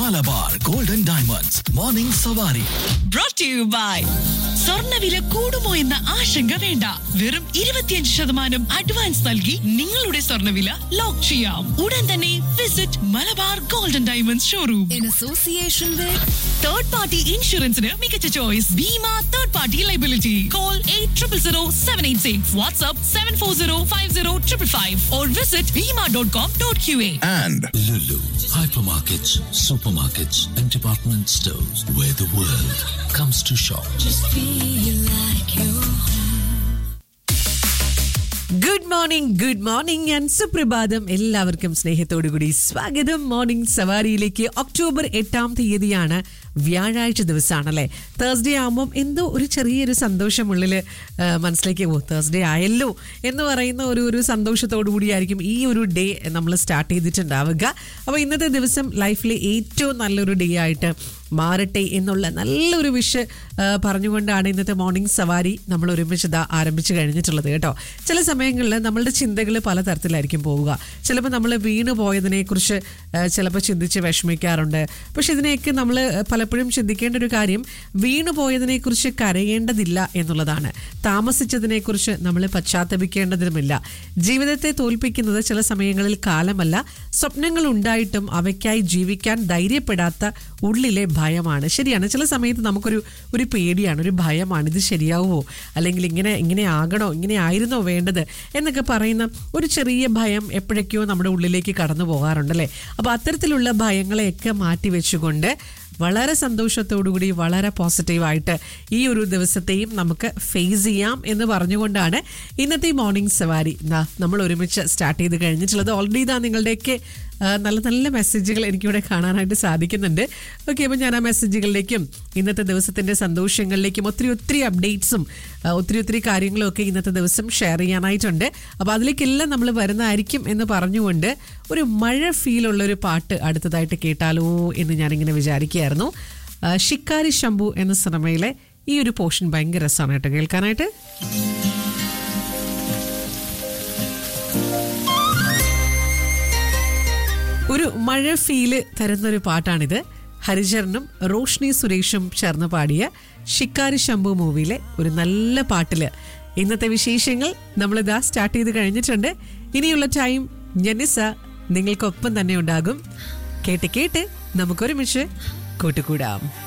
Malabar Golden Diamonds morning സവാരി brought to you by സ്വർണ്ണവില കൂടുമോ എന്ന ആശങ്ക വേണ്ട വെറും ഇരുപത്തിയഞ്ച് ശതമാനം അഡ്വാൻസ് നൽകി നിങ്ങളുടെ സ്വർണ്ണവില ലോക്ക് ചെയ്യാം ഉടൻ തന്നെ visit Malabar Golden Diamonds showroom in association with third party ഇൻഷുറൻസിന് മികച്ച choice Bhima third party liability call eight triple zero seven eight six WhatsApp seven four zero five zero triple five or visit Bhima dot com dot Q A and Lulu, hypermarkets, supermarkets, and department stores where the world comes to shop. feel like you good morning good morning ഞാൻ സുപ്രഭാതം എല്ലാവർക്കും സ്നേഹത്തോടുകൂടി സ്വാഗതം morning സവാരിയിലേക്ക് October എട്ടാം തീയതിയാണ് വ്യാഴാഴ്ച ദിവസമാണല്ലേ Thursday ആകുമ്പം എന്തോ ഒരു ചെറിയൊരു സന്തോഷം ഉള്ളിൽ ആ, മനസ്സിലേക്ക് പോകും തേഴ്സ്ഡേ ആയല്ലോ എന്ന് പറയുന്ന ഒരു ഒരു സന്തോഷത്തോടു കൂടിയായിരിക്കും ഈ ഒരു ഡേ നമ്മൾ സ്റ്റാർട്ട് ചെയ്തിട്ടുണ്ടാവുക അപ്പോൾ ഇന്നത്തെ ദിവസം ലൈഫിലെ ഏറ്റവും നല്ലൊരു ഡേ ആയിട്ട് മാറട്ടെ എന്നുള്ള നല്ലൊരു വിഷ് ആ, പറഞ്ഞുകൊണ്ടാണ് ഇന്നത്തെ മോർണിംഗ് സവാരി നമ്മൾ ഒരുമിച്ച് ഇതാ ആരംഭിച്ചു കഴിഞ്ഞിട്ടുള്ളത് കേട്ടോ ചില സമയങ്ങളിൽ നമ്മളുടെ ചിന്തകൾ പലതരത്തിലായിരിക്കും പോവുക ചിലപ്പോൾ നമ്മൾ വീണു പോയതിനെ കുറിച്ച് ചിലപ്പോൾ ചിന്തിച്ച് വിഷമിക്കാറുണ്ട് പക്ഷെ ഇതിനെയൊക്കെ നമ്മൾ പലപ്പോഴും ചിന്തിക്കേണ്ട ഒരു കാര്യം വീണു പോയതിനെ കുറിച്ച് കരയേണ്ടതില്ല എന്നുള്ളതാണ് താമസിച്ചതിനെ കുറിച്ച് നമ്മൾ പശ്ചാത്തപിക്കേണ്ടതുമില്ല ജീവിതത്തെ തോൽപ്പിക്കുന്നത് ചില സമയങ്ങളിൽ കാലമല്ല സ്വപ്നങ്ങൾ ഉണ്ടായിട്ടും അവയ്ക്കായി ജീവിക്കാൻ ധൈര്യപ്പെടാത്ത ഉള്ളിലെ ഭയമാണ് ശരിയാണ് ചില സമയത്ത് നമുക്കൊരു ഒരു പേടിയാണ് ഒരു ഭയമാണ് ഇത് ശരിയാവുമോ അല്ലെങ്കിൽ ഇങ്ങനെ ഇങ്ങനെ ആകണോ ഇങ്ങനെ ആയിരുന്നോ വേണ്ടത് എന്നൊക്കെ പറയുന്ന ഒരു ചെറിയ ഭയം എപ്പോഴൊക്കെയോ നമ്മുടെ ഉള്ളിലേക്ക് കടന്നു പോകാറുണ്ടല്ലേ അപ്പോൾ അത്തരത്തിലുള്ള ഭയങ്ങളെയൊക്കെ മാറ്റി വെച്ചുകൊണ്ട് വളരെ സന്തോഷത്തോടുകൂടി വളരെ പോസിറ്റീവായിട്ട് ഈ ഒരു ദിവസത്തെയും നമുക്ക് ഫേസ് ചെയ്യാം എന്ന് പറഞ്ഞുകൊണ്ടാണ് ഇന്നത്തെ മോർണിംഗ് സവാരി ദാ നമ്മൾ ഒരുമിച്ച് സ്റ്റാർട്ട് ചെയ്ത് കഴിഞ്ഞിട്ടുള്ളത് ഓൾറെഡി ഇതാ നിങ്ങളുടെയൊക്കെ ആ, നല്ല നല്ല മെസ്സേജുകൾ എനിക്കിവിടെ കാണാനായിട്ട് സാധിക്കുന്നുണ്ട് ഓക്കെ അപ്പോൾ ഞാൻ ആ മെസ്സേജുകളിലേക്കും ഇന്നത്തെ ദിവസത്തിൻ്റെ സന്തോഷങ്ങളിലേക്കും ഒത്തിരി ഒത്തിരി അപ്ഡേറ്റ്സും ആ, ഒത്തിരി ഒത്തിരി കാര്യങ്ങളും ഒക്കെ ഇന്നത്തെ ദിവസം ഷെയർ ചെയ്യാനായിട്ടുണ്ട് അപ്പോൾ അതിലേക്കെല്ലാം നമ്മൾ വരുന്നതായിരിക്കും എന്ന് പറഞ്ഞുകൊണ്ട് ഒരു മഴ ഫീലുള്ള ഒരു പാട്ട് അടുത്തതായിട്ട് കേട്ടാലോ എന്ന് ഞാനിങ്ങനെ വിചാരിക്കുകയായിരുന്നു ആ, ഷിക്കാരി ശംഭു എന്ന സിനിമയിലെ ഈ ഒരു പോർഷൻ ഭയങ്കര രസമാണ് കേട്ടോ കേൾക്കാനായിട്ട് ഒരു മഴ ഫീല് തരുന്നൊരു പാട്ടാണിത് ഹരിചരനും റോഷ്നി സുരേഷും ചേർന്ന് പാടിയ ഷിക്കാരി ശംഭു മൂവിയിലെ ഒരു നല്ല പാട്ടില് ഇന്നത്തെ വിശേഷങ്ങൾ നമ്മളിതാ സ്റ്റാർട്ട് ചെയ്ത് കഴിഞ്ഞിട്ടുണ്ട് ഇനിയുള്ള ടൈം ജനിസ നിങ്ങൾക്കൊപ്പം തന്നെ ഉണ്ടാകും കേട്ട് കേട്ട് നമുക്കൊരുമിച്ച് കൂട്ടുകൂടാം